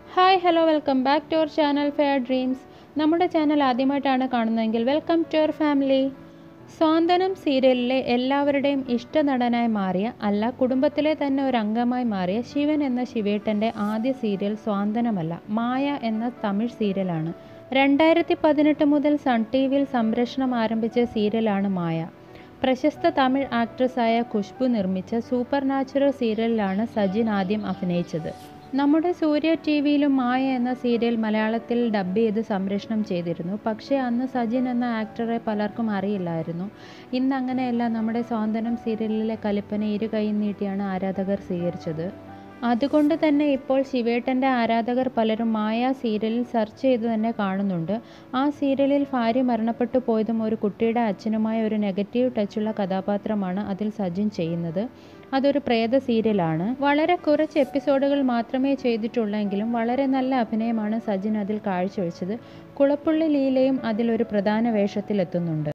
hi hello welcome back to our channel fair dreams നമ്മുടെ channel ആദ്യമായിട്ടാണ് കാണുന്നതെങ്കിൽ welcome to our family Santhwanam സീരിയലിലെ എല്ലാവരുടെയും ഇഷ്ടനടനായി മാറിയ അല്ല കുടുംബത്തിലെ തന്നെ ഒരു അംഗമായി മാറിയ ശിവൻ എന്ന ശിവേട്ടൻ്റെ ആദ്യ സീരിയൽ സ്വാന്തനമല്ല മായ എന്ന തമിഴ് സീരിയലാണ് രണ്ടായിരത്തി പതിനെട്ട് മുതൽ സൺ ടി വിയിൽ സംപ്രേഷണം ആരംഭിച്ച സീരിയലാണ് മായ പ്രശസ്ത തമിഴ് ആക്ട്രസ്സായ ഖുഷ്ബു നിർമ്മിച്ച സൂപ്പർ നാച്ചുറൽ സീരിയലിലാണ് സജിൻ ആദ്യം അഭിനയിച്ചത് നമ്മുടെ സൂര്യ ടി വിയിലും മായ എന്ന സീരിയൽ മലയാളത്തിൽ ഡബ് ചെയ്ത് സംപ്രേഷണം ചെയ്തിരുന്നു പക്ഷേ അന്ന് സജിൻ എന്ന ആക്ടറെ പലർക്കും അറിയില്ലായിരുന്നു ഇന്ന് അങ്ങനെയല്ല നമ്മുടെ സ്വാതന്ത്ര്യം സീരിയലിലെ കലിപ്പനെ ഇരു കൈ നീട്ടിയാണ് ആരാധകർ സ്വീകരിച്ചത് അതുകൊണ്ട് തന്നെ ഇപ്പോൾ ശിവേട്ടൻ്റെ ആരാധകർ പലരും മായ സീരിയലിൽ സെർച്ച് ചെയ്ത് തന്നെ കാണുന്നുണ്ട് ആ സീരിയലിൽ ഭാര്യ മരണപ്പെട്ടു പോയതും ഒരു കുട്ടിയുടെ അച്ഛനുമായ ഒരു നെഗറ്റീവ് ടച്ചുള്ള കഥാപാത്രമാണ് അതിൽ സജിൻ ചെയ്യുന്നത് അതൊരു പ്രേത സീരിയലാണ് വളരെ കുറച്ച് എപ്പിസോഡുകൾ മാത്രമേ ചെയ്തിട്ടുള്ളെങ്കിലും വളരെ നല്ല അഭിനയമാണ് സജിൻ അതിൽ കാഴ്ചവെച്ചത് കുളപ്പുള്ളി ലീലയും അതിലൊരു പ്രധാന വേഷത്തിലെത്തുന്നുണ്ട്